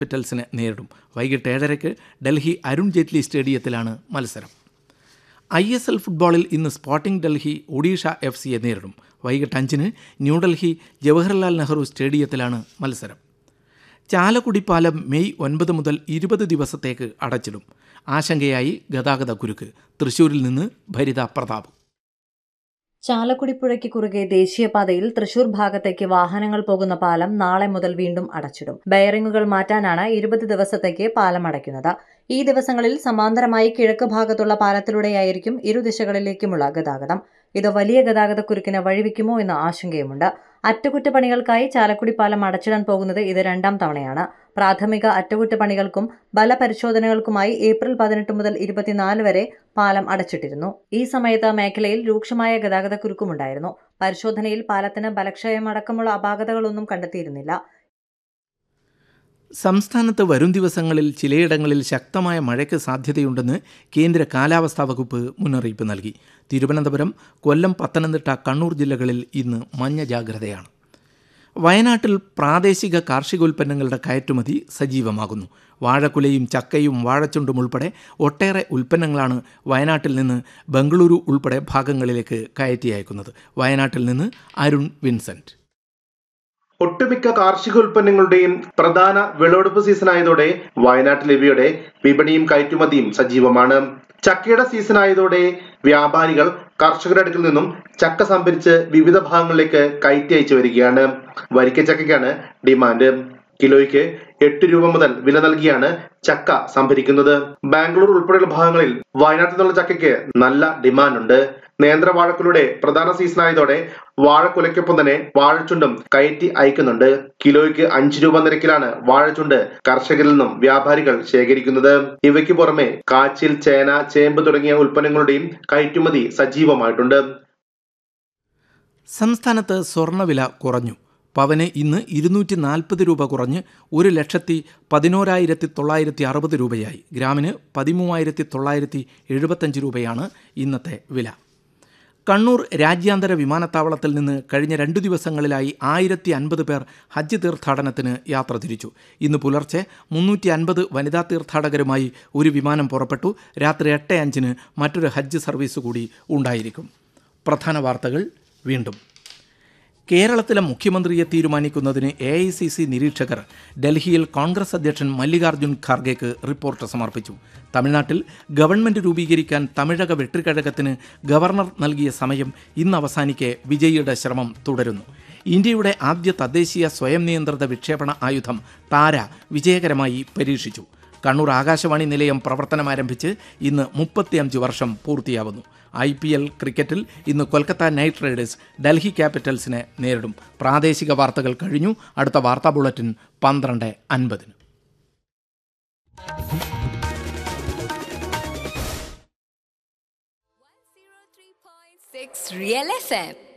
ക്യാപിറ്റൽസിനെ നേരിടും വൈകിട്ട് ഏഴരയ്ക്ക് ഡൽഹി അരുൺ ജെയ്റ്റ്ലി സ്റ്റേഡിയത്തിലാണ് മത്സരം ഐ എസ് എൽ ഫുട്ബോളിൽ ഇന്ന് സ്പോർട്ടിംഗ് ഡൽഹി ഒഡീഷ എഫ് സിയെ നേരിടും വൈകിട്ട് അഞ്ചിന് ന്യൂഡൽഹി ജവഹർലാൽ നെഹ്റു സ്റ്റേഡിയത്തിലാണ് മത്സരം ചാലക്കുടി പാലം മെയ് ഒൻപത് മുതൽ ഇരുപത് ദിവസത്തേക്ക് അടച്ചിടും ആശങ്കയായി ഗതാഗത കുരുക്ക് തൃശൂരിൽ നിന്ന് ഭരിത പ്രതാപ് ചാലക്കുടി പുഴയ്ക്ക് കുറുകെ ദേശീയപാതയിൽ തൃശൂർ ഭാഗത്തേക്ക് വാഹനങ്ങൾ പോകുന്ന പാലം നാളെ മുതൽ വീണ്ടും അടച്ചിടും ബെയറിംഗുകൾ മാറ്റാനാണ് ഇരുപത് ദിവസത്തേക്ക് പാലം അടയ്ക്കുന്നത് ഈ ദിവസങ്ങളിൽ സമാന്തരമായി കിഴക്ക് ഭാഗത്തുള്ള പാലത്തിലൂടെയായിരിക്കും ഇരുദിശകളിലേക്കുമുള്ള ഗതാഗതം ഇത് വലിയ ഗതാഗതക്കുരുക്കിന് വഴിവെക്കുമോ എന്ന ആശങ്കയുമുണ്ട് അറ്റകുറ്റപ്പണികൾക്കായി ചാലക്കുടി പാലം അടച്ചിടാൻ പോകുന്നത് ഇത് രണ്ടാം തവണയാണ് പ്രാഥമിക അറ്റകുറ്റപ്പണികൾക്കും ബലപരിശോധനകൾക്കുമായി ഏപ്രിൽ പതിനെട്ട് മുതൽ ഇരുപത്തിനാല് വരെ പാലം അടച്ചിട്ടിരുന്നു ഈ സമയത്ത് മേഖലയിൽ രൂക്ഷമായ ഗതാഗതക്കുരുക്കുമുണ്ടായിരുന്നു പരിശോധനയിൽ പാലത്തിന് ബലക്ഷയം അടക്കമുള്ള അപാകതകളൊന്നും കണ്ടെത്തിയിരുന്നില്ല സംസ്ഥാനത്ത് വരും ദിവസങ്ങളിൽ ചിലയിടങ്ങളിൽ ശക്തമായ മഴയ്ക്ക് സാധ്യതയുണ്ടെന്ന് കേന്ദ്ര കാലാവസ്ഥാ വകുപ്പ് മുന്നറിയിപ്പ് നൽകി തിരുവനന്തപുരം കൊല്ലം പത്തനംതിട്ട കണ്ണൂർ ജില്ലകളിൽ ഇന്ന് മഞ്ഞ ജാഗ്രതയാണ് വയനാട്ടിൽ പ്രാദേശിക കാർഷികോൽപ്പന്നങ്ങളുടെ കയറ്റുമതി സജീവമാകുന്നു വാഴക്കുലയും ചക്കയും വാഴച്ചുണ്ടും ഉൾപ്പെടെ ഒട്ടേറെ ഉൽപ്പന്നങ്ങളാണ് വയനാട്ടിൽ നിന്ന് ബംഗളൂരു ഉൾപ്പെടെ ഭാഗങ്ങളിലേക്ക് കയറ്റി അയക്കുന്നത് വയനാട്ടിൽ നിന്ന് അരുൺ വിൻസെന്റ് ഒട്ടുമിക്ക കാർഷിക ഉൽപ്പന്നങ്ങളുടെയും പ്രധാന വിളവെടുപ്പ് സീസണായതോടെ വയനാട്ടിൽ ഇവയുടെ വിപണിയും കയറ്റുമതിയും സജീവമാണ് ചക്കയുടെ സീസണായതോടെ വ്യാപാരികൾ കർഷകരുടെ അടുക്കിൽ നിന്നും ചക്ക സംഭരിച്ച് വിവിധ ഭാഗങ്ങളിലേക്ക് കയറ്റി അയച്ചു വരികയാണ് വരിക്കച്ചക്കയ്ക്കാണ് ഡിമാൻഡ് കിലോയ്ക്ക് എട്ട് രൂപ മുതൽ വില നൽകിയാണ് ചക്ക സംഭരിക്കുന്നത് ബാംഗ്ലൂർ ഉൾപ്പെടെയുള്ള ഭാഗങ്ങളിൽ വയനാട്ടിൽ നിന്നുള്ള ചക്കയ്ക്ക് നല്ല ഡിമാൻഡ് ഉണ്ട് നേന്ത്രവാഴക്കുലയുടെ പ്രധാന സീസണായതോടെ വാഴക്കുലയ്ക്കൊപ്പം തന്നെ വാഴച്ചുണ്ടും കയറ്റി അയക്കുന്നുണ്ട് കിലോയ്ക്ക് അഞ്ച് രൂപ നിരക്കിലാണ് വാഴച്ചുണ്ട് കർഷകരിൽ നിന്നും വ്യാപാരികൾ ശേഖരിക്കുന്നത് ഇവയ്ക്ക് പുറമെ കാച്ചിൽ ചേന ചേമ്പ് തുടങ്ങിയ ഉൽപ്പന്നങ്ങളുടെയും കയറ്റുമതി സജീവമായിട്ടുണ്ട് സംസ്ഥാനത്ത് സ്വർണ്ണവില കുറഞ്ഞു പവന് ഇന്ന് ഇരുന്നൂറ്റി നാൽപ്പത് രൂപ കുറഞ്ഞ് ഒരു ലക്ഷത്തി പതിനോരായിരത്തി തൊള്ളായിരത്തി അറുപത് രൂപയായി ഗ്രാമിന് പതിമൂവായിരത്തി തൊള്ളായിരത്തി എഴുപത്തഞ്ച് രൂപയാണ് ഇന്നത്തെ വില കണ്ണൂർ രാജ്യാന്തര വിമാനത്താവളത്തിൽ നിന്ന് കഴിഞ്ഞ രണ്ടു ദിവസങ്ങളിലായി ആയിരത്തി അൻപത് പേർ ഹജ്ജ് തീർത്ഥാടനത്തിന് യാത്ര തിരിച്ചു ഇന്ന് പുലർച്ചെ മുന്നൂറ്റി അൻപത് വനിതാ തീർത്ഥാടകരുമായി ഒരു വിമാനം പുറപ്പെട്ടു രാത്രി എട്ട് അഞ്ചിന് മറ്റൊരു ഹജ്ജ് സർവീസ് കൂടി ഉണ്ടായിരിക്കും പ്രധാന വാർത്തകൾ വീണ്ടും കേരളത്തിലെ മുഖ്യമന്ത്രിയെ തീരുമാനിക്കുന്നതിന് എ ഐ സി സി നിരീക്ഷകർ ഡൽഹിയിൽ കോൺഗ്രസ് അധ്യക്ഷൻ മല്ലികാർജ്ജുൻ ഖാർഗെക്ക് റിപ്പോർട്ട് സമർപ്പിച്ചു തമിഴ്നാട്ടിൽ ഗവൺമെന്റ് രൂപീകരിക്കാൻ തമിഴക വെട്ടിക്കഴകത്തിന് ഗവർണർ നൽകിയ സമയം ഇന്ന് അവസാനിക്കെ വിജയിയുടെ ശ്രമം തുടരുന്നു ഇന്ത്യയുടെ ആദ്യ തദ്ദേശീയ സ്വയം നിയന്ത്രിത വിക്ഷേപണ ആയുധം താര വിജയകരമായി പരീക്ഷിച്ചു കണ്ണൂർ ആകാശവാണി നിലയം പ്രവർത്തനം ആരംഭിച്ച് ഇന്ന് മുപ്പത്തിയഞ്ച് വർഷം പൂർത്തിയാവുന്നു ഐ പി എൽ ക്രിക്കറ്റിൽ ഇന്ന് കൊൽക്കത്ത നൈറ്റ് റൈഡേഴ്സ് ഡൽഹി ക്യാപിറ്റൽസിനെ നേരിടും പ്രാദേശിക വാർത്തകൾ കഴിഞ്ഞു അടുത്ത വാർത്താ ബുള്ളറ്റിൻ പന്ത്രണ്ട് അൻപതിന് Six Real FM